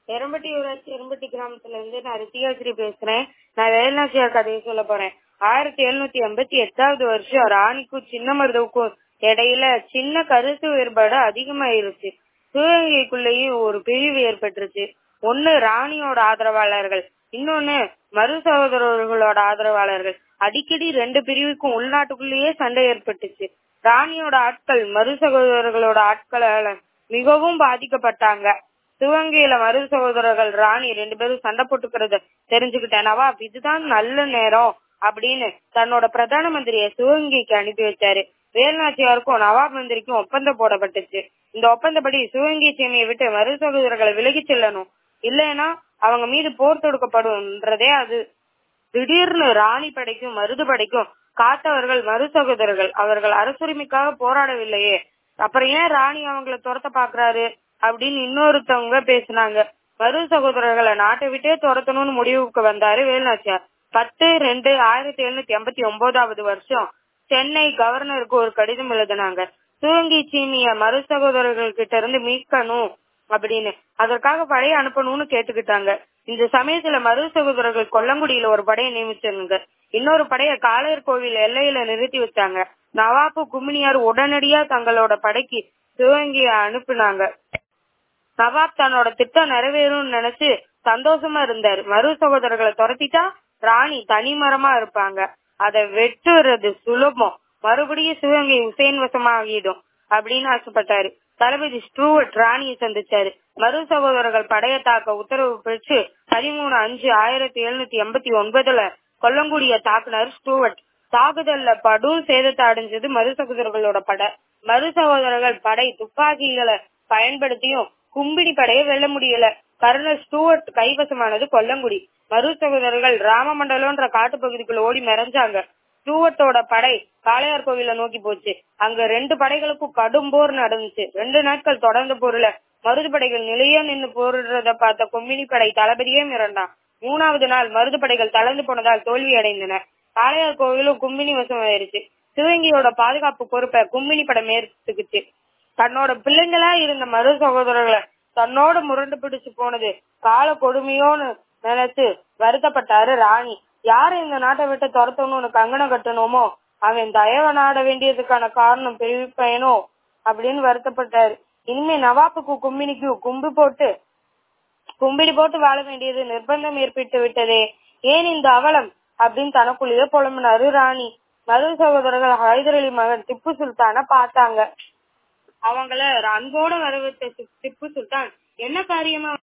எரம்பட்டி ஊராட்சி எரம்பட்டி கிராமத்துல இருந்து நான் ரித்திகாஸ்ரீ பேசுறேன் நான் வேலுநாச்சியார் கதையை சொல்ல போறேன் ஆயிரத்தி எழுநூத்தி எண்பத்தி எட்டாவது வருஷம் ராணிக்கும் சின்ன மருதவுக்கும் இடையில சின்ன கருத்து வேறுபாடு அதிகமாயிருச்சு சிவகங்கைக்குள்ளேயும் ஒரு பிரிவு ஏற்பட்டுருச்சு ஒண்ணு ராணியோட ஆதரவாளர்கள் இன்னொன்னு மறு சகோதரர்களோட ஆதரவாளர்கள் அடிக்கடி ரெண்டு பிரிவுக்கும் உள்நாட்டுக்குள்ளேயே சண்டை ஏற்பட்டுச்சு ராணியோட ஆட்கள் மறு சகோதரர்களோட ஆட்களால மிகவும் பாதிக்கப்பட்டாங்க சிவகங்கையில மரு சகோதரர்கள் ராணி ரெண்டு பேரும் சண்டை போட்டுக்கிறத தெரிஞ்சுக்கிட்டேன் நவாப் இதுதான் நல்ல நேரம் அப்படின்னு தன்னோட பிரதான மந்திரிய சிவகங்கைக்கு அனுப்பி வச்சாரு வேலுநாச்சியாருக்கும் நவாப் மந்திரிக்கும் ஒப்பந்தம் போடப்பட்டுச்சு இந்த ஒப்பந்தப்படி சிவகங்கை சீமையை விட்டு மரு சகோதரர்களை விலகி செல்லணும் இல்லைன்னா அவங்க மீது போர் தொடுக்கப்படும்ன்றதே அது திடீர்னு ராணி படைக்கும் மருது படைக்கும் காத்தவர்கள் மறு சகோதரர்கள் அவர்கள் அரசுரிமைக்காக போராடவில்லையே அப்புறம் ஏன் ராணி அவங்கள துரத்த பாக்குறாரு அப்படின்னு இன்னொருத்தவங்க பேசினாங்க மரு சகோதரர்களை நாட்டை விட்டே துரத்தணும்னு முடிவுக்கு வந்தாரு வேலுநாச்சியார் பத்து ரெண்டு ஆயிரத்தி எழுநூத்தி எண்பத்தி ஒன்பதாவது வருஷம் சென்னை கவர்னருக்கு ஒரு கடிதம் எழுதினாங்க சிவகங்கை சீனிய மறு சகோதரர்கள் கிட்ட இருந்து மீட்கணும் அப்படின்னு அதற்காக படையை அனுப்பணும்னு கேட்டுக்கிட்டாங்க இந்த சமயத்துல மரு சகோதரர்கள் கொல்லங்குடியில ஒரு படையை நியமிச்சாங்க இன்னொரு படைய காளையர் கோவில் எல்லையில நிறுத்தி வச்சாங்க நவாப்பு கும்மினியார் உடனடியா தங்களோட படைக்கு சிவகங்கைய அனுப்புனாங்க நவாப் தன்னோட திட்டம் நிறைவேறும்னு நினைச்சு சந்தோஷமா இருந்தாரு மறு சகோதரர்களை துரத்திட்டா ராணி தனி மரமா இருப்பாங்க அதை வெட்டுறது சுலபம் மறுபடியும் சிவகங்கை உசேன் வசமா ஆகிடும் அப்படின்னு ஆசைப்பட்டாரு தளபதி ஸ்டூவர்ட் ராணியை சந்திச்சாரு மறு சகோதரர்கள் படைய தாக்க உத்தரவு பெற்று பதிமூணு அஞ்சு ஆயிரத்தி எழுநூத்தி எண்பத்தி ஒன்பதுல கொல்லங்குடிய தாக்குனார் ஸ்டூவர்ட் தாக்குதல்ல படும் சேதத்தை அடைஞ்சது மறு சகோதரர்களோட படை மறு சகோதரர்கள் படை துப்பாக்கிகளை பயன்படுத்தியும் கும்பிடி படையை வெல்ல முடியல கர்னல் ஸ்டூவர்ட் கைவசமானது கொல்லங்குடி மறு சகோதரர்கள் ராமமண்டலம்ன்ற காட்டு பகுதிக்குள்ள ஓடி மறைஞ்சாங்க ஸ்டூவர்ட்டோட படை காளையார் கோவில நோக்கி போச்சு அங்க ரெண்டு படைகளுக்கும் கடும் போர் நடந்துச்சு ரெண்டு நாட்கள் தொடர்ந்த போர்ல மருது படைகள் நிலையா நின்னு போரிடுறத பார்த்த கொம்மினி படை தளபதியே மிரண்டான் மூணாவது நாள் மருது படைகள் தளர்ந்து போனதால் தோல்வி அடைந்தன காளையார் கோவிலும் கும்பினி வசமாயிருச்சு சிவகங்கையோட பாதுகாப்பு பொறுப்பை கும்பினி படம் ஏற்றுக்குச்சு தன்னோட பிள்ளைங்களா இருந்த மரு சகோதரர்களை தன்னோட முரண்டு பிடிச்சு போனது கால கொடுமையோன்னு நினைச்சு வருத்தப்பட்டாரு ராணி யாரு இந்த நாட்டை விட்டு துரத்தணும்னு கங்கணம் கட்டணுமோ அவன் தயவ நாட வேண்டியதுக்கான காரணம் பிரிவிப்பயனோ அப்படின்னு வருத்தப்பட்டாரு இனிமே நவாப்புக்கு கும்பினிக்கு கும்பி போட்டு கும்பிடி போட்டு வாழ வேண்டியது நிர்பந்தம் ஏற்பட்டு விட்டதே ஏன் இந்த அவலம் அப்படின்னு தனக்குள்ளேயே புலம்பினாரு ராணி மது சகோதரர்கள் ஹைதர் அலி மகன் திப்பு சுல்தான பார்த்தாங்க அவங்கள அன்போட வரவேற்ற திப்பு சுல்தான் என்ன காரியமா